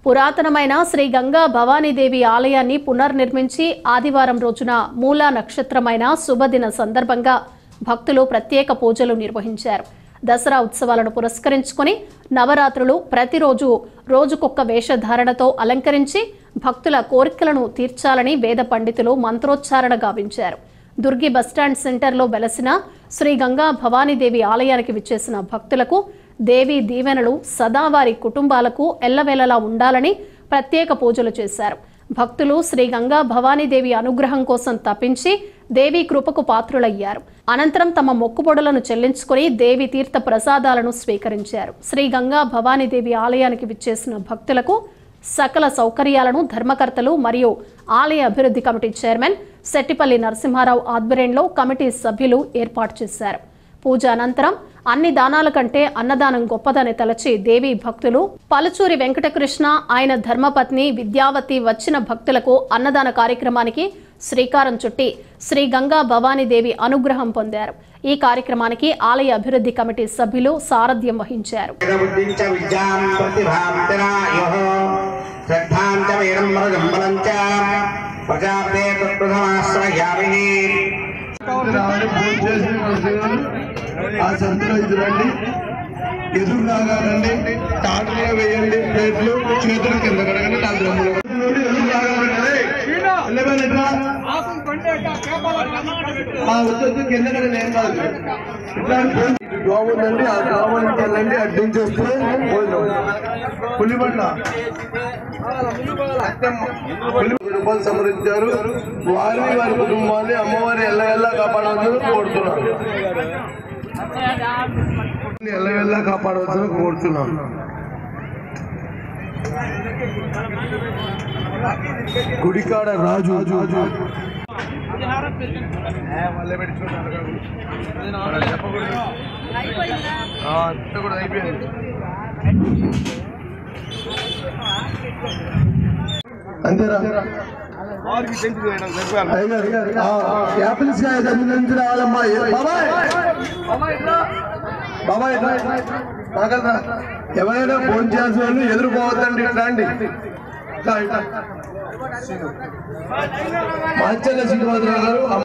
పురాతనమైన శ్రీ గంగా భవానీదేవి ఆలయాన్ని పునర్నిర్మించి ఆదివారం రోజున మూలా నక్షత్రమైన శుభదిన సందర్భంగా భక్తులు ప్రత్యేక పూజలు నిర్వహించారు దసరా ఉత్సవాలను పురస్కరించుకొని నవరాత్రులు ప్రతిరోజు రోజుకొక్క వేషధారణతో అలంకరించి భక్తుల కోరికలను తీర్చాలని వేద పండితులు మంత్రోచ్చారణ గావించారు దుర్గి బస్టాండ్ సెంటర్లో వెలసిన శ్రీ గంగా భవానీదేవి ఆలయానికి విచ్చేసిన భక్తులకు దేవి దీవెనలు సదా వారి కుటుంబాలకు ఎల్లవేళలా ఉండాలని ప్రత్యేక పూజలు చేశారు భక్తులు శ్రీ గంగా భవానీదేవి అనుగ్రహం కోసం తప్పించి దేవి కృపకు పాత్రులయ్యారు అనంతరం తమ మొక్కుబొడులను చెల్లించుకుని దేవి తీర్థ ప్రసాదాలను స్వీకరించారు శ్రీ గంగా భవానీదేవి ఆలయానికి విచ్చేసిన భక్తులకు సకల సౌకర్యాలను ధర్మకర్తలు మరియు ఆలయ అభివృద్ధి కమిటీ చైర్మన్ సెట్టిపల్లి నరసింహారావు ఆధ్వర్యంలో కమిటీ సభ్యులు ఏర్పాటు చేశారు పూజ అనంతరం అన్ని దానాల కంటే అన్నదానం గొప్పదని తలచి దేవి భక్తులు పలుచూరి వెంకటకృష్ణ ఆయన ధర్మపత్ని విద్యావతి వచ్చిన భక్తులకు అన్నదాన కార్యక్రమానికి శ్రీకారం చుట్టి శ్రీ గంగా భవానీదేవి అనుగ్రహం పొందారు ఈ కార్యక్రమానికి ఆలయ అభివృద్ధి కమిటీ సభ్యులు సారథ్యం వహించారు बुद्धिं च विद्यां प्रतिभां तिरायुः श्रद्धां च वीरं मृगं बलं च प्रजापते तत्प्रथमाश्रयामिः రావాలి ఫోన్ చేసి వస్తున్నారు. ఆ సంతలో ఇది రండి ఎదురులాగా రండి టాటగా వేయండి ప్లేట్లు చేతులు కింద కడగండి నా ద్రమ్ములు ఎదురులాగా రండి వెళ్ళమని ఇట్లా. ఆ వద్దొద్దు కింద కడగండి ఏం కాదు ఇట్లా ఫోన్ ఇటు దోమ ఉందండి ఆ దోమకి వెళ్ళండి అడ్డించి వస్తే భోజనం పులిబండ పులి రూపాయలు సమరించారు వారిని వారి కుటుంబాన్ని అమ్మవారి ఎల్లవెల్లా కాపాడవద్దని కోరుతున్నాను ఎల్లవెల్లా కాపాడవద్దని కోరుతున్నాను గుడికాడ రాజు రాజు అంతా కూడా అయిపోయింది అంతేరా అయ్యగారు, ఆ, యాపిల్స్ కాయ దగ్గర నుంచి రావాలమ్మా ఏ- బాబాయ్ బాబాయ్ ఇట్రా, ఇట్రా, ఇట్రా. నాకల్రా. ఎవరైనా ఫోన్ చేయాల్సిన వాళ్ళు ఎదురుకోవద్దండి ఇట్లా అండి ఇట్లా, ఇట్లా. మాచల్ల శ్రీనివాసరావు గారు